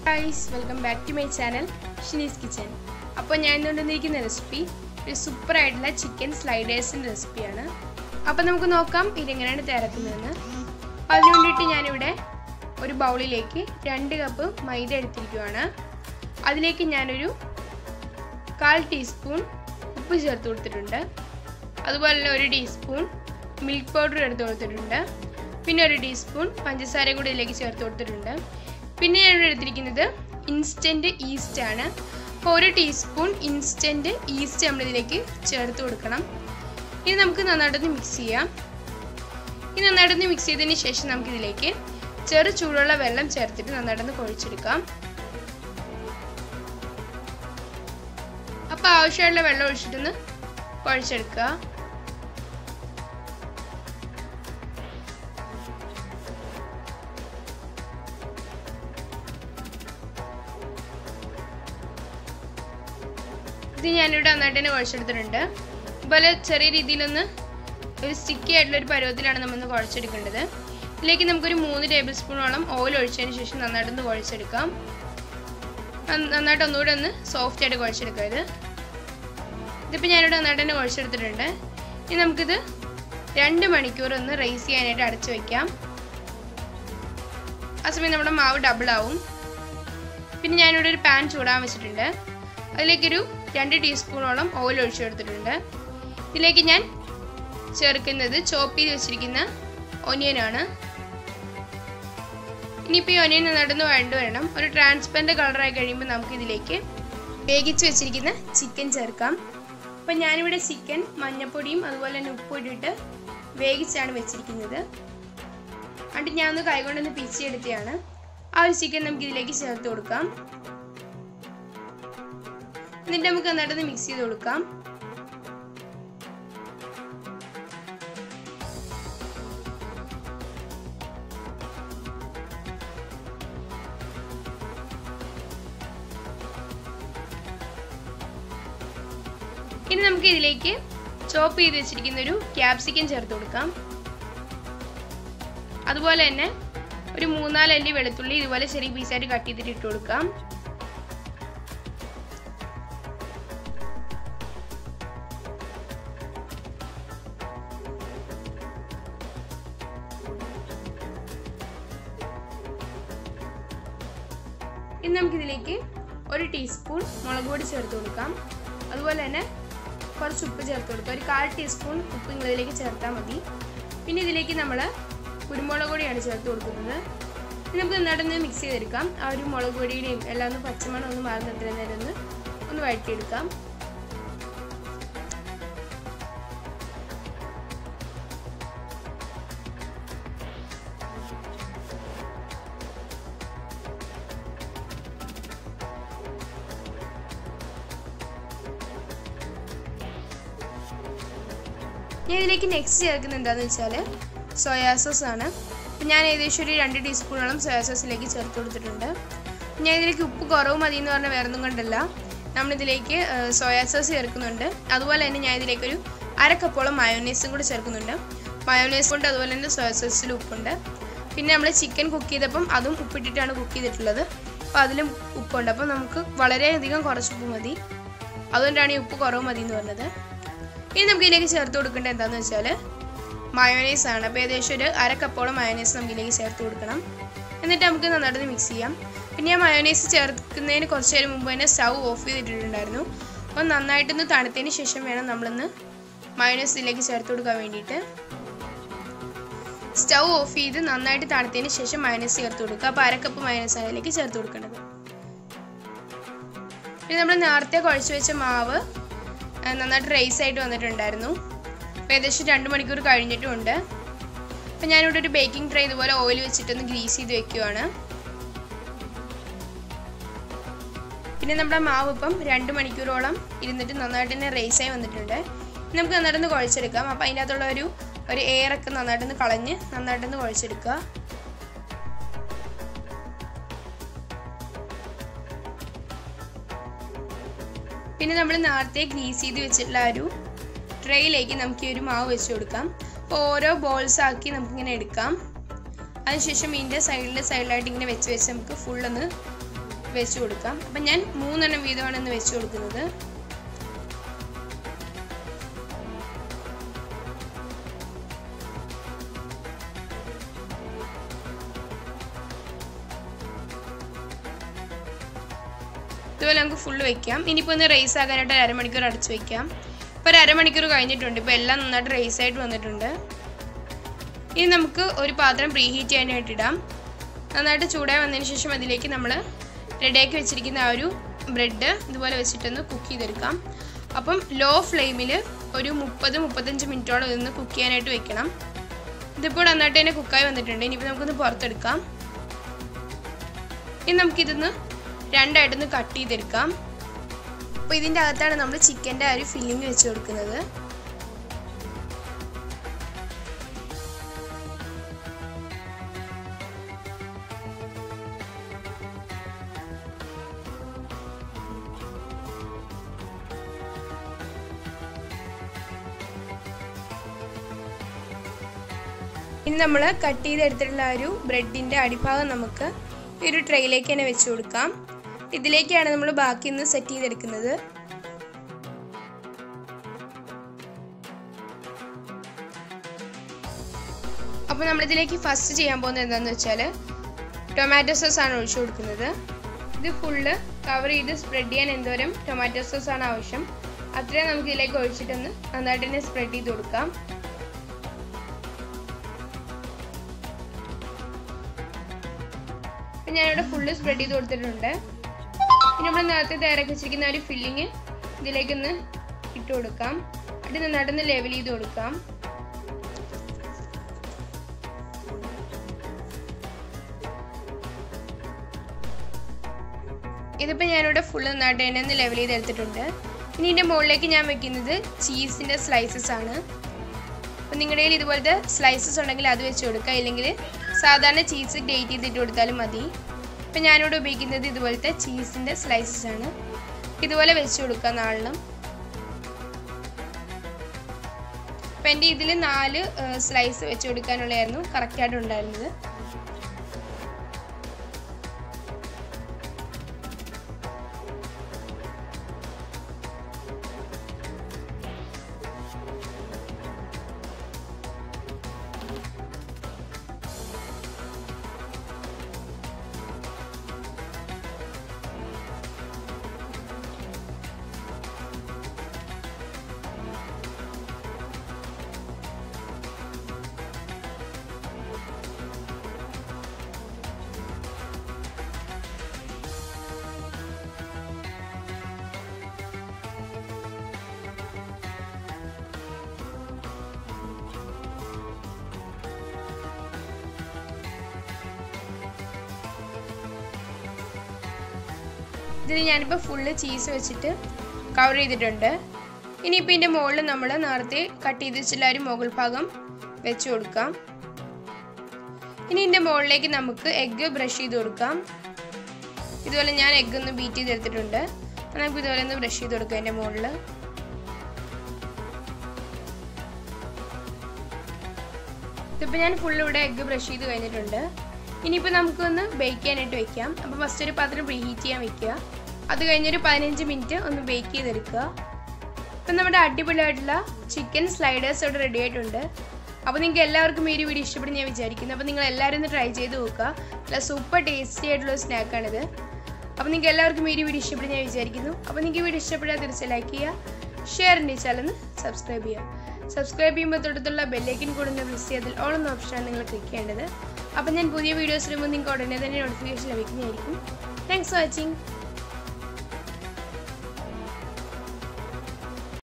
guys welcome back to my channel Shinee's kitchen അപ്പോൾ ഞാൻ ഇന്നുകൊണ്ടിരിക്കുന്ന റെസിപ്പി ഒരു സൂപ്പർ ആയിട്ടുള്ള ചിക്കൻ സ്ലൈഡേഴ്സിൻ്റെ റെസിപ്പിയാണ് അപ്പോൾ നമുക്ക് നോക്കാം ഇതെങ്ങനെയാണ് തയ്യാറാക്കുന്നതെന്ന് അപ്പോൾ അതിന് വേണ്ടിയിട്ട് ഞാനിവിടെ ഒരു ബൗളിലേക്ക് രണ്ട് കപ്പ് മൈദ എടുത്തിരിക്കുവാണ് അതിലേക്ക് ഞാനൊരു കാൽ ടീസ്പൂൺ ഉപ്പ് ചേർത്ത് കൊടുത്തിട്ടുണ്ട് അതുപോലെ തന്നെ ഒരു ടീസ്പൂൺ മിൽക്ക് പൗഡർ എടുത്ത് കൊടുത്തിട്ടുണ്ട് പിന്നെ ഒരു ടീസ്പൂൺ പഞ്ചസാര കൂടി ഇതിലേക്ക് ചേർത്ത് കൊടുത്തിട്ടുണ്ട് പിന്നെ ഞാൻ ഇവിടെ എടുത്തിരിക്കുന്നത് ഇൻസ്റ്റൻറ്റ് ഈസ്റ്റ് ആണ് അപ്പോൾ ഒരു ടീസ്പൂൺ ഇൻസ്റ്റൻറ്റ് ഈസ്റ്റ് നമ്മളിതിലേക്ക് ചേർത്ത് കൊടുക്കണം ഇത് നമുക്ക് നന്നായിട്ടൊന്ന് മിക്സ് ചെയ്യാം ഇത് നന്നായിട്ടൊന്ന് മിക്സ് ചെയ്തതിന് ശേഷം നമുക്കിതിലേക്ക് ചെറു ചൂടുള്ള വെള്ളം ചേർത്തിട്ട് നന്നായിട്ടൊന്ന് കുഴച്ചെടുക്കാം അപ്പോൾ ആവശ്യമായിട്ടുള്ള വെള്ളം ഒഴിച്ചിട്ടൊന്ന് കുഴച്ചെടുക്കുക ഇത് ഞാനിവിടെ നന്നായിട്ട് തന്നെ കുഴച്ചെടുത്തിട്ടുണ്ട് അതുപോലെ ചെറിയ രീതിയിലൊന്ന് ഒരു സ്റ്റിക്കി ആയിട്ടുള്ള ഒരു പരുവത്തിലാണ് നമ്മളൊന്ന് കുഴച്ചെടുക്കേണ്ടത് ഇതിലേക്ക് നമുക്കൊരു മൂന്ന് ടേബിൾ സ്പൂണോളം ഓയിൽ ഒഴിച്ചതിന് ശേഷം നന്നായിട്ടൊന്ന് കുഴച്ചെടുക്കാം നന്നായിട്ട് ഒന്നുകൂടെ ഒന്ന് സോഫ്റ്റ് ആയിട്ട് കുഴച്ചെടുക്കുക ഇത് ഇതിപ്പോൾ ഞാനിവിടെ നന്നായിട്ട് തന്നെ കുഴച്ചെടുത്തിട്ടുണ്ട് ഇനി നമുക്കിത് രണ്ട് മണിക്കൂർ ഒന്ന് റൈസ് ചെയ്യാനായിട്ട് അടച്ചു വയ്ക്കാം ആ സമയം നമ്മുടെ മാവ് ഡബിൾ ആവും പിന്നെ ഞാനിവിടെ ഒരു പാൻ ചൂടാൻ വെച്ചിട്ടുണ്ട് അതിലേക്കൊരു രണ്ട് ടീസ്പൂണോളം ഓയിൽ ഒഴിച്ചു കൊടുത്തിട്ടുണ്ട് ഇതിലേക്ക് ഞാൻ ചേർക്കുന്നത് ചോപ്പ് ചെയ്ത് വെച്ചിരിക്കുന്ന ഒനിയനാണ് ഇനിയിപ്പോൾ ഈ ഒനിയൻ നടന്ന് വേണ്ട വരണം ഒരു ട്രാൻസ്പെറൻറ്റ് കളറായി കഴിയുമ്പോൾ നമുക്ക് ഇതിലേക്ക് വേവിച്ച് വെച്ചിരിക്കുന്ന ചിക്കൻ ചേർക്കാം അപ്പം ഞാനിവിടെ ചിക്കൻ മഞ്ഞപ്പൊടിയും അതുപോലെ തന്നെ ഉപ്പും ഇട്ടിട്ട് വേവിച്ചാണ് വെച്ചിരിക്കുന്നത് എന്നിട്ട് ഞാൻ ഒന്ന് കൈകൊണ്ടൊന്ന് പിച്ചിയെടുത്തതാണ് ആ ഒരു ചിക്കൻ നമുക്ക് ഇതിലേക്ക് ചേർത്ത് കൊടുക്കാം എന്നിട്ട് നമുക്ക് നന്നായിട്ടൊന്ന് മിക്സ് ചെയ്ത് കൊടുക്കാം ഇനി നമുക്ക് ഇതിലേക്ക് ചോപ്പ് ചെയ്ത് വെച്ചിരിക്കുന്ന ഒരു ക്യാപ്സിക്കം ചേർത്ത് കൊടുക്കാം അതുപോലെ തന്നെ ഒരു മൂന്നാലല്ലി വെളുത്തുള്ളി ഇതുപോലെ ചെറിയ പീസായിട്ട് കട്ട് ചെയ്തിട്ട് ഇട്ട് കൊടുക്കാം ഇനി നമുക്കിതിലേക്ക് ഒരു ടീസ്പൂൺ മുളക് പൊടി ചേർത്ത് കൊടുക്കാം അതുപോലെ തന്നെ കുറച്ച് ഉപ്പ് ചേർത്ത് കൊടുക്കുക ഒരു കാൽ ടീസ്പൂൺ ഉപ്പ് നിങ്ങൾ ഇതിലേക്ക് ചേർത്താൽ മതി പിന്നെ ഇതിലേക്ക് നമ്മൾ കുരുമുളക് പൊടിയാണ് ചേർത്ത് കൊടുക്കുന്നത് ഇനി നമുക്ക് നന്നായിട്ടൊന്ന് മിക്സ് ചെയ്തെടുക്കാം ആ ഒരു മുളക് പൊടിയുടെയും എല്ലാം ഒന്ന് പച്ചമണം ഒന്ന് മാറുന്നിട്ട് നേരം ഒന്ന് ഒന്ന് വഴറ്റിയെടുക്കാം ഞാൻ ഇതിലേക്ക് നെക്സ്റ്റ് ചേർക്കുന്നത് എന്താണെന്ന് വെച്ചാൽ സോയാ സോസ് ആണ് ഞാൻ ഏകദേശം ഒരു രണ്ട് ടീസ്പൂണോളം സോയാ സോസിലേക്ക് ചേർത്ത് കൊടുത്തിട്ടുണ്ട് ഞാൻ ഇതിലേക്ക് ഉപ്പ് കുറവ് മതി എന്ന് പറഞ്ഞാൽ വേറൊന്നും കൊണ്ടല്ല നമ്മളിതിലേക്ക് സോയാ സോസ് ചേർക്കുന്നുണ്ട് അതുപോലെ തന്നെ ഞാൻ ഇതിലേക്ക് ഒരു അര കപ്പോളം മയോനൈസും കൂടി ചേർക്കുന്നുണ്ട് മയോനൈസ് കൊണ്ട് അതുപോലെ തന്നെ സോയാ സോസിൽ ഉപ്പുണ്ട് പിന്നെ നമ്മൾ ചിക്കൻ കുക്ക് ചെയ്തപ്പം അതും ഉപ്പിട്ടിട്ടാണ് കുക്ക് ചെയ്തിട്ടുള്ളത് അപ്പോൾ അതിലും ഉപ്പുണ്ട് അപ്പോൾ നമുക്ക് വളരെയധികം കുറച്ച് ഉപ്പ് മതി അതുകൊണ്ടാണ് ഈ ഉപ്പ് കുറവ് മതി എന്ന് പറഞ്ഞത് ഇനി നമുക്ക് ഇതിലേക്ക് ചേർത്ത് കൊടുക്കേണ്ടത് എന്താണെന്ന് വെച്ചാൽ മയോനൈസ് ആണ് അപ്പോൾ ഏകദേശം ഒരു അര കപ്പോളം മയോനൈസ് നമുക്ക് ഇതിലേക്ക് ചേർത്ത് കൊടുക്കണം എന്നിട്ട് നമുക്ക് നന്നായിട്ട് മിക്സ് ചെയ്യാം പിന്നെ ഞാൻ മയോനൈസ് ചേർക്കുന്നതിന് കുറച്ച് നേരം മുമ്പ് തന്നെ സ്റ്റൗ ഓഫ് ചെയ്തിട്ടുണ്ടായിരുന്നു അപ്പോൾ നന്നായിട്ടൊന്ന് തണുത്തതിന് ശേഷം വേണം നമ്മളൊന്ന് മയോനൈസ് ഇതിലേക്ക് ചേർത്ത് കൊടുക്കാൻ വേണ്ടിയിട്ട് സ്റ്റൗ ഓഫ് ചെയ്ത് നന്നായിട്ട് തണുത്തതിന് ശേഷം മയോനൈസ് ചേർത്ത് കൊടുക്കുക അപ്പോൾ അരക്കപ്പ് മയോനൈസ് അതിലേക്ക് ചേർത്ത് കൊടുക്കേണ്ടത് പിന്നെ നമ്മൾ നേരത്തെ കുഴച്ച് വെച്ച മാവ് നന്നായിട്ട് റൈസ് ആയിട്ട് വന്നിട്ടുണ്ടായിരുന്നു അപ്പോൾ ഏകദേശം രണ്ട് മണിക്കൂർ കഴിഞ്ഞിട്ടുമുണ്ട് അപ്പോൾ ഞാനിവിടെ ഒരു ബേക്കിംഗ് ട്രേ ഇതുപോലെ ഓയിൽ വെച്ചിട്ടൊന്ന് ഗ്രീസ് ചെയ്ത് വെക്കുവാണ് പിന്നെ നമ്മുടെ മാവ് ഇപ്പം രണ്ട് മണിക്കൂറോളം ഇരുന്നിട്ട് നന്നായിട്ട് തന്നെ റൈസായി വന്നിട്ടുണ്ട് നമുക്ക് നന്നായിട്ടൊന്ന് കുഴച്ചെടുക്കാം അപ്പോൾ അതിനകത്തുള്ള ഒരു ഒരു എയറൊക്കെ നന്നായിട്ടൊന്ന് കളഞ്ഞ് നന്നായിട്ടൊന്ന് കുഴച്ചെടുക്കുക പിന്നെ നമ്മൾ നേരത്തെ ഗ്രീസ് ചെയ്ത് വെച്ചിട്ടുള്ള ഒരു ട്രേയിലേക്ക് നമുക്ക് ഈ ഒരു മാവ് വെച്ച് കൊടുക്കാം അപ്പോൾ ഓരോ ബോൾസ് ആക്കി നമുക്കിങ്ങനെ എടുക്കാം അതിനുശേഷം ഇതിൻ്റെ സൈഡിൽ സൈഡിലായിട്ട് ഇങ്ങനെ വെച്ച് വെച്ച് നമുക്ക് ഫുള്ളൊന്ന് വെച്ച് കൊടുക്കാം അപ്പം ഞാൻ മൂന്നെണ്ണം വീതമാണ് ഇന്ന് വെച്ച് കൊടുക്കുന്നത് ഇതുപോലെ നമുക്ക് ഫുള്ള് വെക്കാം ഇനിയിപ്പോൾ ഒന്ന് റൈസ് ആകാനായിട്ട് ഒരു അരമണിക്കൂർ അടച്ച് വെക്കാം ഇപ്പോൾ ഒരു അരമണിക്കൂർ കഴിഞ്ഞിട്ടുണ്ട് ഇപ്പോൾ എല്ലാം നന്നായിട്ട് റൈസ് ആയിട്ട് വന്നിട്ടുണ്ട് ഇനി നമുക്ക് ഒരു പാത്രം പ്രീ ഹീറ്റ് ചെയ്യാനായിട്ട് ഇടാം നന്നായിട്ട് ചൂടായി വന്നതിന് ശേഷം അതിലേക്ക് നമ്മൾ റെഡിയാക്കി വെച്ചിരിക്കുന്ന ആ ഒരു ബ്രെഡ് ഇതുപോലെ വെച്ചിട്ടൊന്ന് കുക്ക് ചെയ്തെടുക്കാം അപ്പം ലോ ഫ്ലെയിമിൽ ഒരു മുപ്പത് മുപ്പത്തഞ്ച് മിനിറ്റോളം ഇതൊന്ന് കുക്ക് ചെയ്യാനായിട്ട് വെക്കണം ഇതിപ്പോൾ നന്നായിട്ട് തന്നെ കുക്കായി വന്നിട്ടുണ്ട് ഇനിയിപ്പോൾ നമുക്കൊന്ന് പുറത്തെടുക്കാം ഇനി നമുക്കിതൊന്ന് രണ്ടായിട്ടൊന്ന് കട്ട് ചെയ്തെടുക്കാം അപ്പോൾ ഇതിൻ്റെ അകത്താണ് നമ്മൾ ചിക്കൻ്റെ ആ ഒരു ഫില്ലിങ് വെച്ച് കൊടുക്കുന്നത് ഇനി നമ്മൾ കട്ട് ചെയ്തെടുത്തിട്ടുള്ള ആ ഒരു ബ്രെഡിൻ്റെ അടിഭാഗം നമുക്ക് ഈ ഒരു ട്രെയിലേക്ക് തന്നെ വെച്ച് കൊടുക്കാം ഇതിലേക്കാണ് നമ്മൾ ബാക്കി ഒന്ന് സെറ്റ് ചെയ്തെടുക്കുന്നത് അപ്പോൾ നമ്മളിതിലേക്ക് ഫസ്റ്റ് ചെയ്യാൻ പോകുന്നത് എന്താണെന്ന് വെച്ചാൽ ടൊമാറ്റോ സോസ് ആണ് ഒഴിച്ചു കൊടുക്കുന്നത് ഇത് ഫുള്ള് കവർ ചെയ്ത് സ്പ്രെഡ് ചെയ്യാൻ എന്തോരം ടൊമാറ്റോ സോസ് ആണ് ആവശ്യം അത്രയും നമുക്ക് ഇതിലേക്ക് ഒഴിച്ചിട്ടൊന്ന് നന്നായിട്ട് തന്നെ സ്പ്രെഡ് ചെയ്ത് കൊടുക്കാം അപ്പം ഞാനിവിടെ ഫുള്ള് സ്പ്രെഡ് ചെയ്ത് കൊടുത്തിട്ടുണ്ട് ഇനി നമ്മൾ നേരത്തെ തയ്യാറാക്കി വെച്ചിരിക്കുന്ന ഒരു ഫില്ലിങ് ഇതിലേക്കൊന്ന് ഇട്ട് കൊടുക്കാം അത് നന്നായിട്ടൊന്ന് ലെവൽ ചെയ്ത് കൊടുക്കാം ഇതിപ്പോൾ ഞാനിവിടെ ഫുള്ള് നന്നായിട്ട് തന്നെ ഒന്ന് ലെവൽ ചെയ്ത് എടുത്തിട്ടുണ്ട് ഇനി ഇതിൻ്റെ മുകളിലേക്ക് ഞാൻ വെക്കുന്നത് ചീസിൻ്റെ സ്ലൈസസ് ആണ് അപ്പം നിങ്ങളുടെ കയ്യിൽ ഇതുപോലത്തെ സ്ലൈസസ് ഉണ്ടെങ്കിൽ അത് വെച്ച് കൊടുക്കുക ഇല്ലെങ്കിൽ സാധാരണ ചീസ് ഗ്രേറ്റ് ചെയ്തിട്ട് കൊടുത്താലും മതി ഇപ്പം ഞാനിവിടെ ഉപയോഗിക്കുന്നത് ഇതുപോലത്തെ ചീസിൻ്റെ സ്ലൈസസ് ആണ് ഇതുപോലെ വെച്ച് കൊടുക്കുക നാളിലും അപ്പം എൻ്റെ ഇതിൽ നാല് സ്ലൈസ് വെച്ച് കൊടുക്കാനുള്ളതായിരുന്നു കറക്റ്റായിട്ട് ഉണ്ടായിരുന്നത് ഇതിൽ ഞാനിപ്പോൾ ഫുള്ള് ചീസ് വെച്ചിട്ട് കവർ ചെയ്തിട്ടുണ്ട് ഇനിയിപ്പോൾ ഇതിൻ്റെ മുകളിൽ നമ്മൾ നേരത്തെ കട്ട് ചെയ്ത് വെച്ചുള്ള ഒരു മുകൾ ഭാഗം വെച്ച് കൊടുക്കാം ഇനി ഇതിൻ്റെ മുകളിലേക്ക് നമുക്ക് എഗ്ഗ് ബ്രഷ് ചെയ്ത് കൊടുക്കാം ഇതുപോലെ ഞാൻ എഗ്ഗ് ഒന്ന് ബീറ്റ് ചെയ്തെടുത്തിട്ടുണ്ട് നമുക്ക് ഇതുപോലെ ഒന്ന് ബ്രഷ് ചെയ്ത് കൊടുക്കാം ഇതിൻ്റെ മുകളിൽ ഇതിപ്പോൾ ഞാൻ ഫുള്ള് ഇവിടെ എഗ്ഗ് ബ്രഷ് ചെയ്ത് കഴിഞ്ഞിട്ടുണ്ട് ഇനിയിപ്പോൾ നമുക്കൊന്ന് ബേക്ക് ചെയ്യാനായിട്ട് വെക്കാം അപ്പോൾ ഫസ്റ്റ് ഒരു പാത്രം പ്രീ ഹീറ്റ് ചെയ്യാൻ വെക്കുക അത് കഴിഞ്ഞൊരു പതിനഞ്ച് മിനിറ്റ് ഒന്ന് ബേക്ക് ചെയ്തെടുക്കുക ഇപ്പം നമ്മുടെ അടിപൊളിയായിട്ടുള്ള ചിക്കൻ സ്ലൈഡേഴ്സ് ഇവിടെ റെഡി ആയിട്ടുണ്ട് അപ്പോൾ നിങ്ങൾക്ക് എല്ലാവർക്കും ഈ ഒരു വീഡിയോ ഇഷ്ടപ്പെടും ഞാൻ വിചാരിക്കുന്നു അപ്പോൾ നിങ്ങൾ എല്ലാവരും ഒന്ന് ട്രൈ ചെയ്ത് നോക്കുക നല്ല സൂപ്പർ ടേസ്റ്റി ആയിട്ടുള്ള ഒരു സ്നാക്കാണിത് അപ്പോൾ നിങ്ങൾക്ക് എല്ലാവർക്കും ഈ ഒരു വീഡിയോ ഇഷ്ടപ്പെടും ഞാൻ വിചാരിക്കുന്നു അപ്പോൾ നിങ്ങൾക്ക് ഈ വീഡിയോ ഇഷ്ടപ്പെട്ടാൽ തീർച്ചയായും ലൈക്ക് ചെയ്യുക ഷെയർ എൻ്റെ ചാനൽ സബ്സ്ക്രൈബ് ചെയ്യുക സബ്സ്ക്രൈബ് ചെയ്യുമ്പോൾ തൊട്ടത്തുള്ള ബെല്ലൈക്കൻ കൂടെ ഒന്ന് പ്രസ് ചെയ്താൽ ഓൾ എന്ന ഓപ്ഷനാണ് നിങ്ങൾ ക്ലിക്ക് ചെയ്യേണ്ടത് അപ്പം ഞാൻ പുതിയ വീഡിയോസ് ഇടുമ്പോൾ നിങ്ങൾക്ക് ഉടനെ തന്നെ നോട്ടിഫിക്കേഷൻ ലഭിക്കുന്നതായിരിക്കും താങ്ക്സ് ഫോർ വാച്ചിങ്